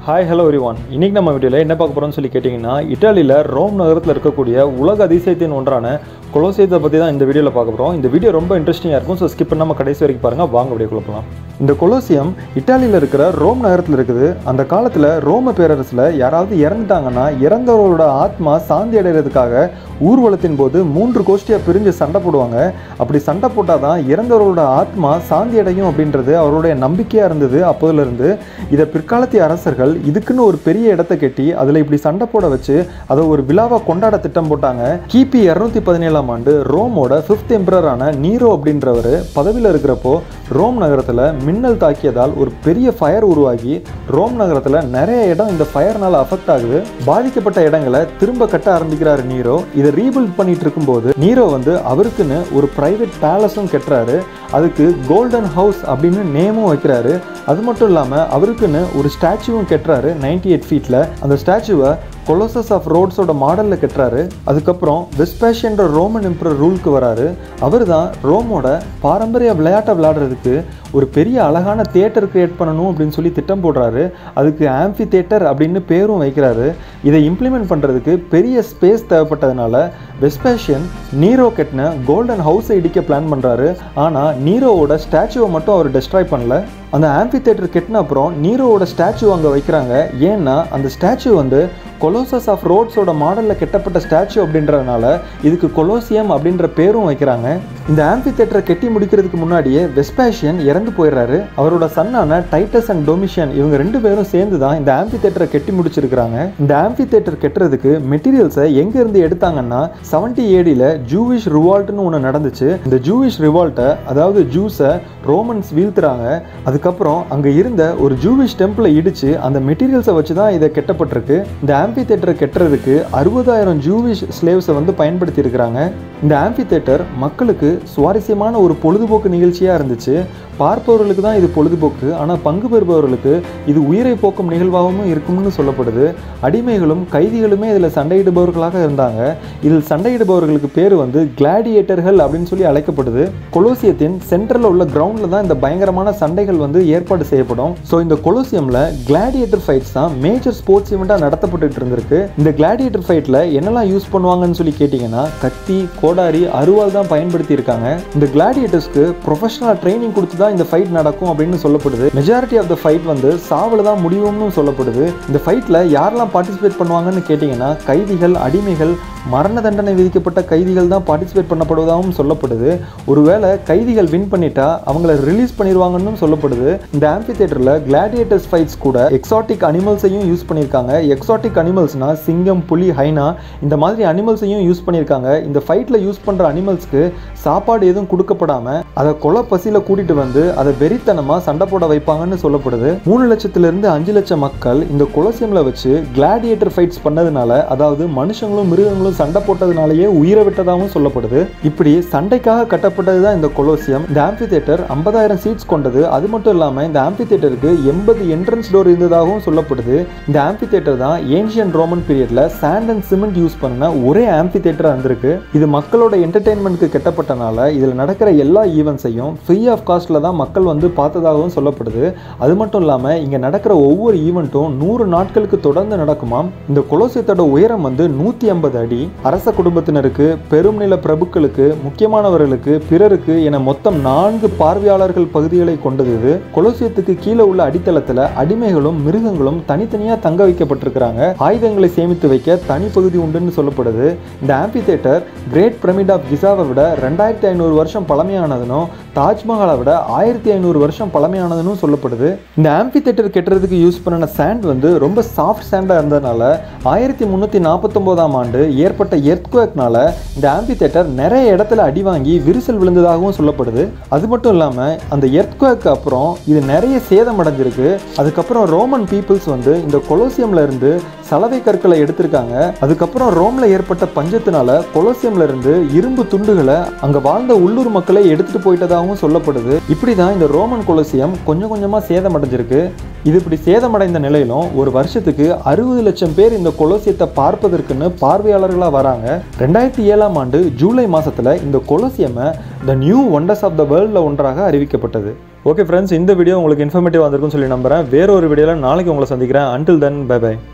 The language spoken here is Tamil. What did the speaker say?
ஹாய் ஹலோ எவ்ரிவான் இன்னைக்கு நம்ம வீடியோவில் என்ன பார்க்க போகிறோம்னு சொல்லி கேட்டிங்கன்னா இட்டாலியில் ரோம் நகரத்தில் இருக்கக்கூடிய உலக அதிசயத்தின் ஒன்றான கொலோசியத்தை பற்றி தான் இந்த வீடியோவில் பார்க்க போகிறோம் இந்த வீடியோ ரொம்ப இன்ட்ரெஸ்டிங்காக இருக்கும் ஸோ ஸ்கிப் பண்ணாமல் கடைசி வரைக்கும் பாருங்கள் வாங்க வீடியோ குழப்பலாம் இந்த கொலோசியம் இட்டாலியில் இருக்கிற ரோம் நகரத்தில் இருக்குது அந்த காலத்தில் ரோம பேரரசில் யாராவது இறந்துட்டாங்கன்னா இறந்தவர்களோட ஆத்மா சாந்தி அடைகிறதுக்காக ஊர்வலத்தின் போது மூன்று கோஷ்டியாக பிரிஞ்சு சண்டை போடுவாங்க அப்படி சண்டை போட்டால் தான் இறந்தவர்களோட ஆத்மா சாந்தி அடையும் அப்படின்றது அவருடைய நம்பிக்கையாக இருந்தது அப்போதிலிருந்து இதை பிற்காலத்திய அரசர்கள் இதுக்குன்னு ஒரு பெரிய இடத்தை கட்டி அதில் இப்படி சண்டை போட வச்சு அதை ஒரு விழாவாக கொண்டாட திட்டம் போட்டாங்க கிபி இரநூத்தி பதினேழாம் ஆண்டு ரோமோட ஃபிஃப்த் எம்பரரான நீரோ அப்படின்றவர் பதவியில் இருக்கிறப்போ ரோம் நகரத்தில் மின்னல் தாக்கியதால் ஒரு பெரிய ஃபயர் உருவாகி ரோம் நகரத்தில் நிறைய இடம் இந்த ஃபயர்னால அஃபெக்ட் ஆகுது பாதிக்கப்பட்ட இடங்களை திரும்ப கட்ட ஆரம்பிக்கிறாரு நீரோ இதை ரீபில்ட் பண்ணிட்டு இருக்கும்போது நீரோ வந்து அவருக்குன்னு ஒரு பிரைவேட் பேலஸும் கட்டுறாரு அதுக்கு கோல்டன் ஹவுஸ் அப்படின்னு நேமும் வைக்கிறாரு அது மட்டும் இல்லாமல் அவருக்குன்னு ஒரு ஸ்டாச்சுவும் கட்டுறாரு நைன்டி எயிட் ஃபீட்டில் அந்த ஸ்டாச்சுவை கொலோசஸ் ஆஃப் ரோட்ஸோட மாடலில் கட்டுறாரு அதுக்கப்புறம் வெஸ்பேஷியன்ற ரோமன் எம்பரர் ரூலுக்கு வராரு அவர் தான் ரோமோட பாரம்பரிய விளையாட்டை விளையாடுறதுக்கு ஒரு பெரிய அழகான தியேட்டர் கிரியேட் பண்ணணும் அப்படின்னு சொல்லி திட்டம் போடுறாரு அதுக்கு ஆம்பி தியேட்டர் அப்படின்னு பேரும் வைக்கிறாரு இதை இம்ப்ளிமெண்ட் பண்ணுறதுக்கு பெரிய ஸ்பேஸ் தேவைப்பட்டதுனால வெஸ்பேஷியன் நீரோ கட்டின கோல்டன் ஹவுஸை இடிக்க பிளான் பண்ணுறாரு ஆனால் நீரோவோட ஸ்டாச்சுவை மட்டும் அவர் டெஸ்ட்ராய் பண்ணல அந்த ஆம்பி தேட்டர் கெட்டின அப்புறம் நீரோவோட ஸ்டாச்சு அங்கே வைக்கிறாங்க ஏன்னா அந்த ஸ்டாச்சு வந்து கொலோசஸ் ஆஃப் ரோட்ஸோட மாடலில் கெட்டப்பட்ட ஸ்டாச்சு அப்படின்றதுனால இதுக்கு கொலோசியம் அப்படின்ற பேரும் வைக்கிறாங்க இந்த ஆம்பி தேட்டரை கெட்டி முடிக்கிறதுக்கு முன்னாடியே வெஸ்பேஷியன் இறந்து போயிடுறாரு அவரோட சன்னான டைட்டஸ் அண்ட் டொமிஷியன் இவங்க ரெண்டு பேரும் சேர்ந்து தான் இந்த ஆம்பி தேட்டரை கெட்டி முடிச்சிருக்கிறாங்க இந்த ஆம்பி தேட்டர் கெட்டுறதுக்கு மெட்டீரியல்ஸை எங்கேருந்து எடுத்தாங்கன்னா செவன்டி ஏடியில் ஜூவிஷ் ரிவால்ட்னு ஒன்று நடந்துச்சு இந்த ஜூவிஷ் ரிவால்ட்டை அதாவது ஜூஸை ரோமன்ஸ் வீழ்த்துறாங்க அதுக்கப்புறம் அங்கே இருந்த ஒரு ஜூவிஷ் டெம்பிளை இடிச்சு அந்த மெட்டீரியல்ஸை வச்சு தான் இதை கெட்டப்பட்டிருக்கு இந்த ஆம்பி தேட்டரை கெட்டுறதுக்கு அறுபதாயிரம் ஜூவிஷ் ஸ்லேவ்ஸை வந்து பயன்படுத்தி இருக்கிறாங்க இந்த ஆம்பி தேட்டர் மக்களுக்கு சுவாரஸ்யமான ஒரு பொழுதுபோக்கு நிகழ்ச்சியாக இருந்துச்சு பார்ப்பவர்களுக்கு தான் இது பொழுதுபோக்கு ஆனால் பங்கு பெறுபவர்களுக்கு இது உயிரை போக்கும் நிகழ்வாகவும் இருக்கும்னு சொல்லப்படுது அடிமைகளும் கைதிகளுமே இதில் சண்டையிடுபவர்களாக இருந்தாங்க இதில் சண்டையிடுபவர்களுக்கு பேர் வந்து கிளாடியேட்டர்கள் அப்படின்னு சொல்லி அழைக்கப்படுது கொலோசியத்தின் சென்ட்ரலில் உள்ள கிரவுண்டில் தான் இந்த பயங்கரமான சண்டைகள் வந்து ஏற்பாடு செய்யப்படும் ஸோ இந்த கொலோசியமில் கிளாடியேட்டர் ஃபைட்ஸ் தான் மேஜர் ஸ்போர்ட்ஸ் ஈவெண்ட்டாக நடத்தப்பட்டு இருந்திருக்கு இந்த கிளாடியேட்டர் ஃபைட்டில் என்னெல்லாம் யூஸ் பண்ணுவாங்கன்னு சொல்லி கேட்டிங்கன்னா கத்தி கோடாரி அருவாள் தான் பயன்படுத்தி இருக்காங்க இந்த கிளாடியேட்டர்ஸ்க்கு ப்ரொஃபஷனல் ட்ரைனிங் கொடுத்து தான் இந்த ஃபைட் நடக்கும் அப்படின்னு சொல்லப்படுது மெஜாரிட்டி ஆஃப் த ஃபைட் வந்து சாவில் தான் முடியும்னு சொல்லப்படுது இந்த ஃபைட்டில் யாரெல்லாம் பார்ட்டிசிபேட் பண்ணுவாங்கன்னு கேட்டிங்கன்னா கைதிகள் அடிமைகள் மரண தண்டனை விதிக்கப்பட்ட கைதிகள் தான் பார்ட்டிசிபேட் பண்ணப்படுவதாகவும் சொல்லப்படுது ஒருவேளை கைதிகள் வின் பண்ணிட்டா அவங்கள ரிலீஸ் பண்ணிடுவாங்கன்னு சொல்லப்படுது இந்த ஆம்பி தேட்டரில் கிளாடியேட்டர்ஸ் ஃபைட்ஸ் கூட எக்ஸாட்டிக் அனிமல்ஸையும் யூஸ் பண்ணியிருக்காங்க எக்ஸாட்டிக் அனிமல்ஸ்னா சிங்கம் புலி ஹைனா இந்த மாதிரி அனிமல்ஸையும் யூஸ் பண்ணியிருக்காங்க இந்த ஃபைட்டில் யூஸ் பண்ணுற அனிமல்ஸ்க்கு சாப்பாடு எதுவும் கொடுக்கப்படாமல் அதை கொலை பசியில் கூட்டிகிட்டு வந்து அதை வெறித்தனமாக சண்டை போட வைப்பாங்கன்னு சொல்லப்படுது மூணு லட்சத்திலிருந்து அஞ்சு லட்சம் மக்கள் இந்த கொலசியமில் வச்சு கிளாடியேட்டர் ஃபைட்ஸ் பண்ணதுனால அதாவது மனுஷங்களும் மிருகங்களும் சண்டை போட்டதுனாலேயே உயிரை விட்டதாகவும் சொல்லப்படுது இப்படி சண்டைக்காக கட்டப்பட்டது தான் இந்த கொலோசியம் இந்த ஆம்பி தேட்டர் ஐம்பதாயிரம் சீட்ஸ் கொண்டது அது மட்டும் இல்லாமல் இந்த ஆம்பி தேட்டருக்கு எண்பது என்ட்ரன்ஸ் டோர் இருந்ததாகவும் சொல்லப்படுது இந்த ஆம்பி தேட்டர் தான் ஏன்ஷியன் ரோமன் பீரியட்ல சாண்ட் அண்ட் சிமெண்ட் யூஸ் பண்ண ஒரே ஆம்பி தேட்டராக இருந்திருக்கு இது மக்களோட என்டர்டெயின்மெண்ட்க்கு கட்டப்பட்டனால இதில் நடக்கிற எல்லா ஈவெண்ட்ஸையும் ஃப்ரீ ஆஃப் காஸ்ட்டில் தான் மக்கள் வந்து பார்த்ததாகவும் சொல்லப்படுது அது மட்டும் இல்லாமல் இங்கே நடக்கிற ஒவ்வொரு ஈவெண்ட்டும் நூறு நாட்களுக்கு தொடர்ந்து நடக்குமாம் இந்த கொலோசியத்தோட உயரம் வந்து நூற்றி ஐம்பது அடி அரச குடும்பத்தினருக்கு பெரும் நில பிரபுக்களுக்கு முக்கியமானவர்களுக்கு பிறருக்கு என மொத்தம் நான்கு பார்வையாளர்கள் பகுதிகளை கொண்டது இது கொலோசியத்துக்கு கீழே உள்ள அடித்தளத்தில் அடிமைகளும் மிருகங்களும் தனித்தனியாக தங்க வைக்கப்பட்டிருக்கிறாங்க ஆயுதங்களை சேமித்து வைக்க தனி பகுதி உண்டுன்னு சொல்லப்படுது இந்த amphitheatre great pyramid of கிசாவை விட ரெண்டாயிரத்தி ஐநூறு வருஷம் பழமையானதுனும் தாஜ்மஹாலை விட ஆயிரத்தி ஐநூறு வருஷம் பழமையானதுன்னு சொல்லப்படுது இந்த ஆம்பி தேட்டர் கெட்டுறதுக்கு யூஸ் பண்ணின சாண்ட் வந்து ரொம்ப சாஃப்ட் சாண்டாக இருந்ததுனால ஆயிரத்தி முந்நூற்றி நாற்பத்தொம்போதாம் ஆண்டு ஏற்பட்ட எர்த்குவேக்னால இந்த ஆம்பி தேட்டர் நிறைய இடத்துல அடி வாங்கி விரிசல் விழுந்ததாகவும் சொல்லப்படுது அது மட்டும் இல்லாமல் அந்த எர்த்குவேக்கு அப்புறம் இது நிறைய சேதம் அடைஞ்சிருக்கு அதுக்கப்புறம் ரோமன் பீப்புள்ஸ் வந்து இந்த கொலோசியம்ல இருந்து சலவை கற்களை எடுத்திருக்காங்க அதுக்கப்புறம் ரோம்ல ஏற்பட்ட பஞ்சத்தினால கொலோசியம்ல இருந்து இரும்பு துண்டுகளை அங்க வாழ்ந்த உள்ளூர் மக்களை எடுத்துட்டு போயிட்டதாகவும் சொல்லப்படுது இப்படிதான் இந்த ரோமன் கொலோசியம் கொஞ்சம் கொஞ்சமா சேதமடைஞ்சிருக்கு இது இப்படி சேதமடைந்த நிலையிலும் ஒரு வருஷத்துக்கு அறுபது லட்சம் பேர் இந்த கொலோசியத்தை பார்ப்பதற்குன்னு பார்வையாளர்களாக வராங்க ரெண்டாயிரத்தி ஏழாம் ஆண்டு ஜூலை மாசத்துல இந்த கொலோசியமை the new wonders of the வேர்ல்டில் ஒன்றாக அறிவிக்கப்பட்டது ஓகே ஃப்ரெண்ட்ஸ் இந்த வீடியோ உங்களுக்கு இன்ஃபர்மேட்டிவ் வந்திருக்குன்னு சொல்லி நம்புறேன் வேற ஒரு வீடியோவில் நாளைக்கு உங்களை சந்திக்கிறேன் அன்டில் தென் பை பை